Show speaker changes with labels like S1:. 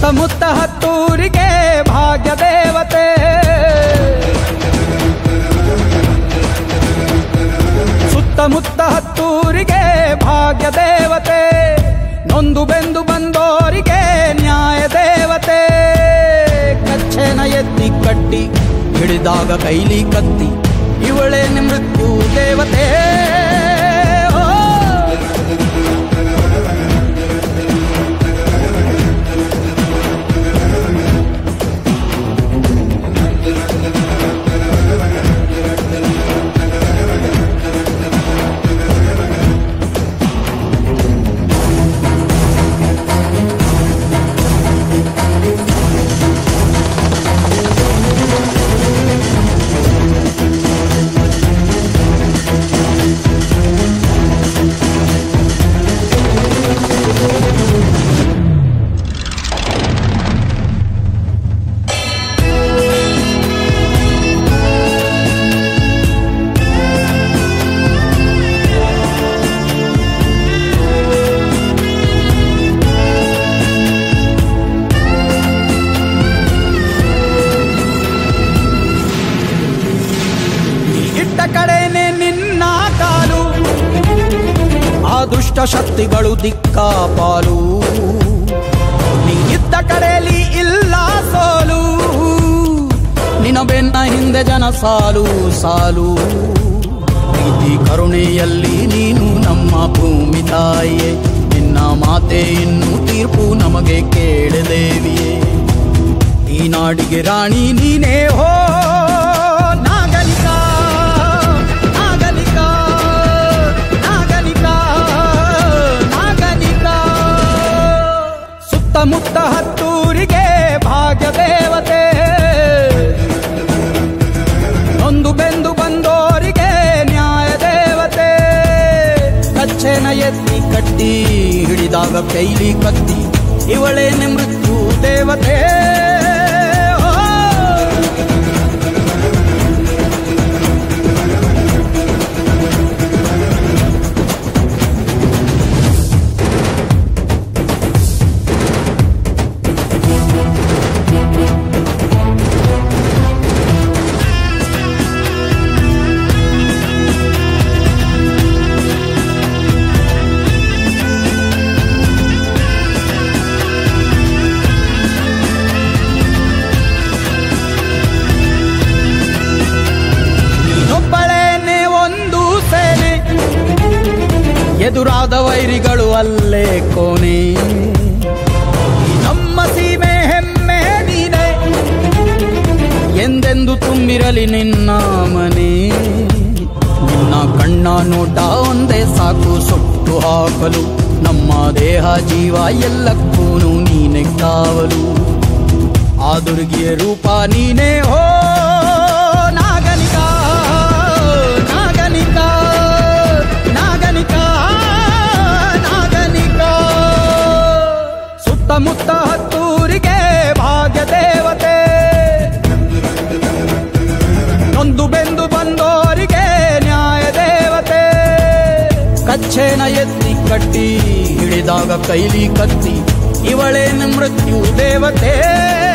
S1: ಸುತ್ತಮುತ್ತ ಹತ್ತೂರಿಗೆ ಭಾಗ್ಯ ದೇವತೆ ಸುತ್ತಮುತ್ತ ಹತ್ತೂರಿಗೆ ಭಾಗ್ಯ ದೇವತೆ ನೊಂದು ಬೆಂದು ಬಂದೋರಿಗೆ ನ್ಯಾಯ ದೇವತೆ ಕಚ್ಚೆನ ಎತ್ತಿ ಕಟ್ಟಿ ಹಿಡಿದಾಗ ಕೈಲಿ ಕತ್ತಿ ಇವಳೇನೆ ಮೃತ್ಯು ದೇವತೆ ಓ! ಇಟ್ಟ ಕಡೆನೆ ನಿನ್ನ ಕಾಲು ಆ ದುಷ್ಟ ಶಕ್ತಿಗಳು ದಿಕ್ಕಾಪಾಲು ನೀ ಇದ್ದ ಕಡೆಯಲ್ಲಿ ಇಲ್ಲ ಸೋಲು ನಿನ್ನ ಬೆನ್ನ ಹಿಂದೆ ಜನ ಸಾಲು ಸಾಲು ಪ್ರೀತಿ ಕರುಣೆಯಲ್ಲಿ ನೀನು ನಮ್ಮ ಭೂಮಿ ತಾಯಿಯೇ ನಿನ್ನ ಮಾತೆ ಇನ್ನು ತೀರ್ಪು ನಮಗೆ ಕೇಳದೇವಿಯೇ ಈ ನಾಡಿಗೆ ರಾಣಿ ನೀನೇ ಹೋ ನಾಗಲಿಕ ನಾಗಲಿಕ ನಾಗಲಿಕ ನಾಗಲಿಕ ಸುತ್ತಮುತ್ತ ಹತ್ತೂರಿಗೆ ಭಾಗ್ಯ ದೇವತೆ ನೊಂದು ಬೆಂದು ಬಂದೋರಿಗೆ ನ್ಯಾಯ ದೇವತೆ ಕಚ್ಚೆನ ಎತ್ತಿ ಕಟ್ಟಿ ಹಿಡಿದಾಗ ಕೈಲಿ ಕತ್ತಿ ಇವಳೇನೆ ಮೃತ್ಯು ದೇವತೆ ಓ! ನೀನೊಬ್ಬಳೇನೆ ಒಂದು ಸೇನೆ ಎದುರಾದ ವೈರಿಗಳು ಅಲ್ಲೇ ಕೋಣೆ ಈ ನಮ್ಮ ಸೀಮೆ ಹೆಮ್ಮೆ ನೀನೆ ಎಂದೆಂದು ತುಂಬಿರಲಿ ನಿನ್ನ ಮನೆ ನಿನ್ನ ಕಣ್ಣ ನೋಟ ಒಂದೇ ಸಾಕು ಸುಟ್ಟು ಹಾಕಲು ನಮ್ಮ ದೇಹ ಜೀವ ಎಲ್ಲಕ್ಕೂ ನೀನೆ ಕಾವಲು ಆ ದುರ್ಗಿಯ ರೂಪ ನೀನೇ ಹೋ ನಾಗನಿಕ ನಾಗನಿಕ ನಾಗನಿಕ ನಾಗನಿಕ ಸುತ್ತಮುತ್ತ ಹತ್ತೂರಿಗೆ ಭಾಗ್ಯ ದೇವತೆ ನೊಂದು ಬೆಂದು ಬಂದೋರಿಗೆ ನ್ಯಾಯ ದೇವತೆ ಕಚ್ಚೆನ ಎತ್ತಿ ಕಟ್ಟಿ ಹಿಡಿದಾಗ ಕೈಲಿ ಕತ್ತಿ ಇವಳೇನು ಮೃತ್ಯು ದೇವತೆ